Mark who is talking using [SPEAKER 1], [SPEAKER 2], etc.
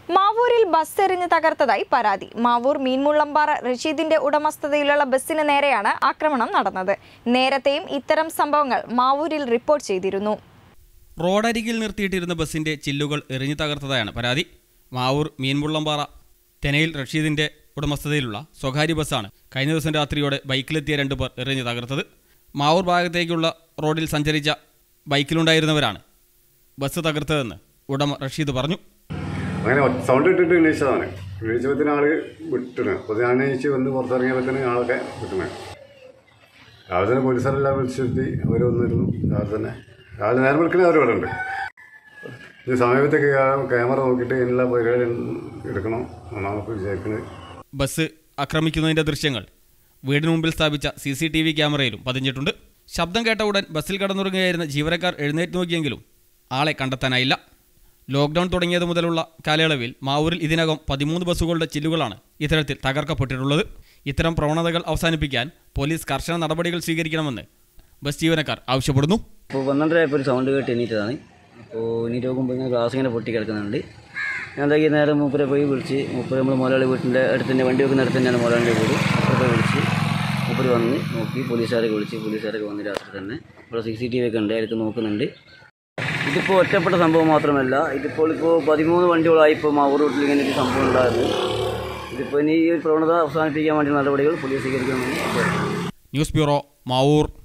[SPEAKER 1] മാവൂരിൽ bus എറിഞ്ഞ് തകർത്തതായി പരാതി മാവൂർ മീൻമുള്ളമ്പാറ റഷീദിന്റെ ഉടമസ്ഥതയിലുള്ള ബസ്സിന് നേരെയാണ് ആക്രമണം നടന്നത് നേരത്തെയും ഇത്തരം സംഭവങ്ങൾ മാവൂരിൽ റിപ്പോർട്ട് ചെയ്തിരുന്നു
[SPEAKER 2] റോഡരികിൽ നിർത്തിയിട്ടിരുന്ന ബസിന്റെ ചില്ലുകൾ എറിഞ്ഞു തകർത്തതായാണ് പരാതി മാവൂർ മീൻമുള്ളമ്പാറ തെനയിൽ റഷീദിന്റെ ഉടമസ്ഥതയിലുള്ള സ്വകാര്യ ബസ്സാണ് കഴിഞ്ഞ ദിവസം രാത്രിയോടെ ബൈക്കിലെത്തിയ രണ്ടു പേർ എറിഞ്ഞു തകർത്തത് മാവൂർ ഭാഗത്തേക്കുള്ള റോഡിൽ സഞ്ചരിച്ച ബൈക്കിലുണ്ടായിരുന്നവരാണ് ബസ് തകർത്തതെന്ന് ഉടമ റഷീദ് പറഞ്ഞു
[SPEAKER 3] അങ്ങനെ സൗണ്ട് ഇട്ടിട്ട് എണീച്ചതാണ് എണീച്ചപ്പോഴത്തേന് ആള് വിട്ടണ് അപ്പോൾ ഞാൻ എണീച്ച് വന്ന് പുറത്തിറങ്ങിയപ്പോഴത്തേന് ആളൊക്കെ വിട്ടണേ രാവിലെ തന്നെ പോലീസുകാരെല്ലാം വിളിച്ചിരുത്തി അവർ വന്നിരുന്നു രാവിലെ തന്നെ രാവിലെ നേരം വിളിക്കണേ അവർ ഇവിടെ ഉണ്ട് ഇത് സമീപത്തേക്ക് ക്യാമറ നോക്കിയിട്ട് എല്ലാ പരിപാടി എടുക്കണം എന്നാണ് ഇപ്പോൾ വിചാരിക്കുന്നത്
[SPEAKER 2] ബസ് ആക്രമിക്കുന്നതിന്റെ ദൃശ്യങ്ങൾ വീടിന് മുമ്പിൽ സ്ഥാപിച്ച സി സി ടി വി ക്യാമറയിലും പതിഞ്ഞിട്ടുണ്ട് ശബ്ദം കേട്ട ഉടൻ ബസ്സിൽ കടന്നുറങ്ങുകയായിരുന്ന ജീവനക്കാർ എഴുന്നേറ്റ് നോക്കിയെങ്കിലും ആളെ കണ്ടെത്താനായില്ല ലോക്ക്ഡൌൺ തുടങ്ങിയത് മുതലുള്ള കാലയളവിൽ മാവൂരിൽ ഇതിനകം പതിമൂന്ന് ബസ്സുകളുടെ ചില്ലുകളാണ് ഇത്തരത്തിൽ തകർക്കപ്പെട്ടിട്ടുള്ളത് ഇത്തരം പ്രവണതകൾ അവസാനിപ്പിക്കാൻ പോലീസ് കർശന നടപടികൾ സ്വീകരിക്കണമെന്ന് ബസ് ജീവനക്കാർ ആവശ്യപ്പെടുന്നു
[SPEAKER 4] അപ്പോൾ പന്ത്രണ്ടരയപ്പോൾ ഒരു സൗണ്ട് കേട്ട് എണീറ്റതാണ് അപ്പോൾ എണീറ്റ് നോക്കുമ്പോൾ ഇങ്ങനെ ഗ്ലാസ് ഇങ്ങനെ പൊട്ടി കിടക്കുന്നുണ്ട് ഞാൻ എന്താക്കി നേരെ മൂപ്പരെ പോയി വിളിച്ച് മൂപ്പര് നമ്മൾ മുതലാളി വീട്ടിൻ്റെ അടുത്ത് തന്നെ വണ്ടി വെക്കുന്ന അടുത്ത് തന്നെയാണ് മുതലാളിൻ്റെ വീട് അപ്പുറത്തെ വിളിച്ച് മൂപ്പര് വന്ന് നോക്കി പോലീസുകാരൊക്കെ വിളിച്ച് പോലീസുകാരൊക്കെ വന്ന് രാത്രി തന്നെ ഇവിടെ സി സി ടി വി ഒക്കെ ഉണ്ട് അതിലൊക്കെ നോക്കുന്നുണ്ട് ഇതിപ്പോൾ ഒറ്റപ്പെട്ട സംഭവം മാത്രമല്ല ഇതിപ്പോൾ ഇപ്പോൾ പതിമൂന്ന് വണ്ടികളായി ഇപ്പോൾ മാവൂർ റൂട്ടിൽ ഇങ്ങനെ ഒരു സംഭവം ഉണ്ടായിരുന്നു ഇതിപ്പോൾ ഇനി ഈ ഒരു പ്രവണത അവസാനിപ്പിക്കാൻ വേണ്ടി നടപടികൾ പോലീസ് സ്വീകരിക്കണമെന്ന് അഭ്യർത്ഥിക്കുന്നു
[SPEAKER 2] ന്യൂസ് ബ്യൂറോ മാവൂർ